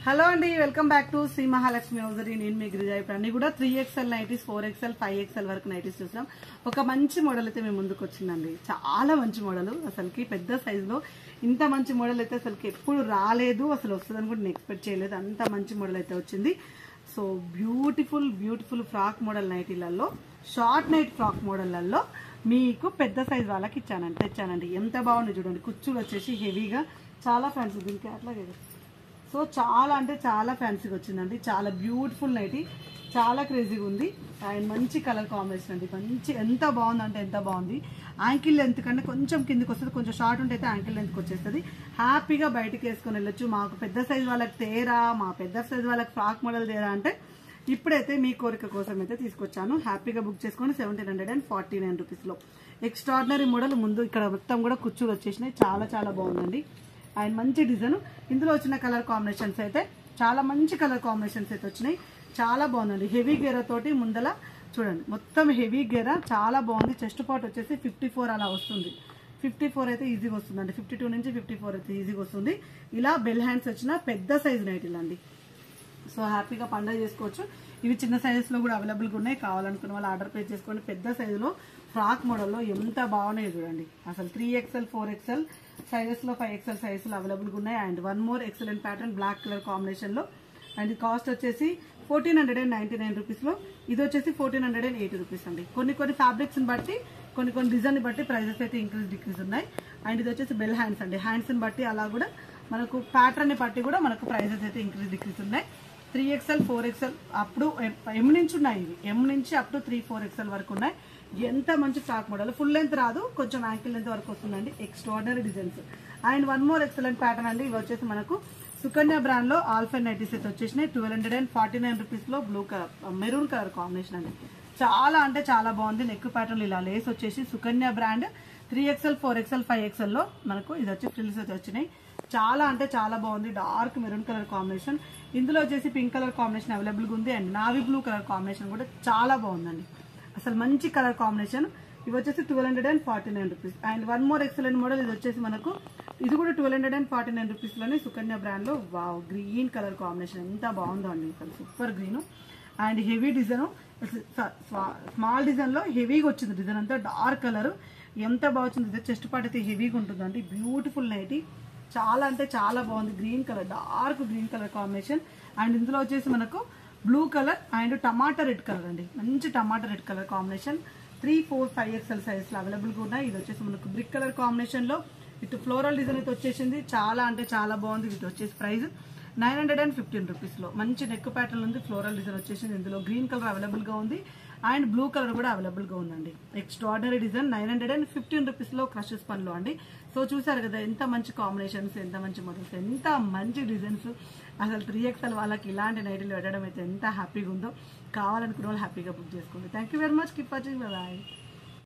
hello అండి welcome back to Shri Mahalakshmi hosiery నేను మీ గిరిజా ఇప్పుడు అన్ని కూడా three XL nighties four XL five XL వరకు నైటీస్ చూసాం ఒక మంచి మోడల్ అయితే మేము ముందుకు వచ్చిందండి చాలా మంచి మోడల్ అసలుకి పెద్ద సైజులో ఇంత మంచి మోడల్ అయితే అసలుకి ఎప్పుడు రాలేదు అసలు వస్తుందని కూడా నేను ఎక్స్పెక్ట్ చేయలేదు అంత మంచి మోడల్ అయితే వచ్చింది so beautiful beautiful frock model నైటీలలో షార్ట్ నైట్ ఫ్రాక్ మోడళ్లలో మీకు పెద్ద సైజ్ వాళ్ళకి ఇచ్చానండి తెచ్చానండి ఎంత బాగుంది చూడండి కుచ్చులు వచ్చేసి హెవీగా చాలా ఫ్యాన్సీ దీనికి అట్లాగే సో చాలా అంటే చాలా ఫ్యాన్సీగా వచ్చిందండి చాలా బ్యూటిఫుల్ నైటీ చాలా క్రేజీగా ఉంది అండ్ మంచి కలర్ కాంబినేషన్ అండి మంచి ఎంత బాగుందంటే ఎంత బాగుంది యాంకిల్ లెంత్ కంటే కొంచెం కిందకి వస్తుంది కొంచెం షార్ట్ ఉంటే అయితే యాంకిల్ లెంత్కి వచ్చేస్తుంది హ్యాపీగా బయటికి వేసుకొని వెళ్ళొచ్చు మాకు పెద్ద సైజ్ వాళ్ళకి తేరా మా పెద్ద సైజ్ వాళ్ళకి ఫ్రాక్ మోడల్ తేరా అంటే ఇప్పుడైతే మీ కోరిక కోసం అయితే తీసుకొచ్చాను హ్యాపీగా బుక్ చేసుకొని seventeen hundred and forty nine రూపీస్లో ఎక్స్ట్రాడినరీ మోడల్ ముందు ఇక్కడ మొత్తం కూడా కుర్చీలు వచ్చేసినాయి చాలా చాలా బాగుందండి అండ్ మంచి డిజైన్ ఇందులో వచ్చిన కలర్ కాంబినేషన్స్ అయితే చాలా మంచి కలర్ కాంబినేషన్స్ అయితే వచ్చినాయి చాలా బాగుందండి హెవీ గేర తోటి ముందల చూడండి మొత్తం హెవీ గేర చాలా బాగుంది చెస్ట్ పార్ట్ వచ్చేసి ఫిఫ్టీ అలా వస్తుంది ఫిఫ్టీ ఫోర్ అయితే ఈజీగా వస్తుందండి ఫిఫ్టీ టూ నుంచి ఫిఫ్టీ ఫోర్ అయితే ఈజీగా వస్తుంది ఇలా బెల్ హ్యాండ్స్ వచ్చిన పెద్ద సైజ్ నైటీలు అండి సో హ్యాపీగా పండుగ చేసుకోవచ్చు ఇవి చిన్న సైజెస్ లో కూడా అవైలబుల్ గా ఉన్నాయి కావాలనుకున్న వాళ్ళు ఆర్డర్ పే చేసుకోండి పెద్ద సైజులో ఫ్రాక్ మోడల్లో ఎంత బాగున్నాయి చూడండి అసలు three XL four XL sizes లో ఫైవ్ ఎక్స్ఎల్ సైజెస్ లో అవైలబుల్ గా ఉన్నాయి and one more excellent pattern black colour combination లో అండ్ కాస్ట్ వచ్చేసి fourteen hundred and ninety nine rupees లో ఇది వచ్చేసి fourteen hundred and eighty rupees అండి కొన్ని కొన్ని ఫ్యాబ్రిక్స్ బట్టి కొన్ని కొన్ని డిజైన్ బట్టి ప్రైజెస్ అయితే ఇంక్రీజ్ డిక్రీజ్ ఉన్నాయి అండ్ ఇది వచ్చేసి బెల్ హ్యాండ్స్ అండి హ్యాండ్స్ బట్టి అలా కూడా మనకు ప్యాటర్న్ ని బట్టి కూడా మనకు ప్రైజెస్ అయితే ఇంక్రీజ్ డిక్రీజ్ ఉన్నాయి త్రీ ఎక్స్ఎల్ ఫోర్ ఎక్స్ఎల్ అప్పుడు ఎం నుంచి ఉన్నాయి ఇవి ఎం నుంచి up to three four XL వరకు ఉన్నాయి ఎంత మంచి ఫ్రాక్ మోడల్ ఫుల్ లెంత్ రాదు కొంచెం యాంకిల్ లెంత్ వరకు వస్తుందండి extraordinary designs and one more excellent pattern అండి ఇవి వచ్చేసి మనకు సుకన్య బ్రాండ్ లో ఆల్ఫెన్ నైటీస్ అయితే వచ్చేసినాయి twelve hundred and forty nine rupees లో blue colour maroon colour combination అండి చాలా అంటే చాలా బాగుంది నెక్ ప్యాటర్న్ ఇలా లేస్ వచ్చేసి Sukanya brand three XL four XL five XL లో మనకు ఇది వచ్చి ఫ్రిల్స్ అయితే వచ్చినాయి చాలా అంటే చాలా బాగుంది డార్క్ మెరూన్ కలర్ కాంబినేషన్ ఇందులో వచ్చేసి పింక్ కలర్ కాంబినేషన్ అవైలబుల్ గా ఉంది and navy blue colour combination కూడా చాలా బాగుందండి అసలు మంచి కలర్ కాంబినేషన్ ఇవి వచ్చేసి twelve hundred and forty nine rupees and one more excellent model ఇది వచ్చేసి మనకు ఇది కూడా twelve hundred and forty nine rupees లోనే సుకన్య బ్రాండ్ లో వావ్ గ్రీన్ కలర్ కాంబినేషన్ ఎంత బాగుందో అండి అసలు super green and heavy design small design లో హెవీగా వచ్చింది డిజైన్ అంతా డార్క్ కలర్ ఎంత బాగుంది చెస్ట్ పార్ట్ అయితే హెవీగా ఉంటుందండి బ్యూటిఫుల్ నైటీ చాలా అంటే చాలా బాగుంది green colour dark green colour combination and ఇందులో వచ్చేసి మనకు blue colour and tomato red colour అండి మంచి tomato red colour combination three four five XL size లో అవైలబుల్ గా ఉన్నాయి ఇది వచ్చేసి మనకు బ్రిక్ కలర్ కాంబినేషన్ లో ఇటు ఫ్లోరల్ డిజైన్ అయితే వచ్చేసింది చాలా అంటే చాలా బాగుంది ఇది వచ్చేసి price nine hundred and fifteen rupees లో మంచి నెక్ ప్యాటర్న్ ఉంది ఫ్లోరల్ డిజైన్ వచ్చేసింది ఇందులో గ్రీన్ కలర్ అవైలబుల్ గా ఉంది అండ్ బ్లూ కలర్ కూడా అవైలబుల్ గా ఉందండి extraordinary design nine hundred and fifteen rupees లో క్రషెస్ పనిలో అండి సో చూసారు కదా ఎంత మంచి కాంబినేషన్స్ ఎంత మంచి మోడల్స్ ఎంత మంచి డిజైన్స్ అసలు త్రీ ఎక్స్ఎల్ వాళ్ళకి ఇలాంటి నైట్లు పెట్టడం అయితే ఎంత హ్యాపీగా ఉందో కావాలనుకున్న వాళ్ళు హ్యాపీగా బుక్ చేసుకోండి thank you very much keep watching bye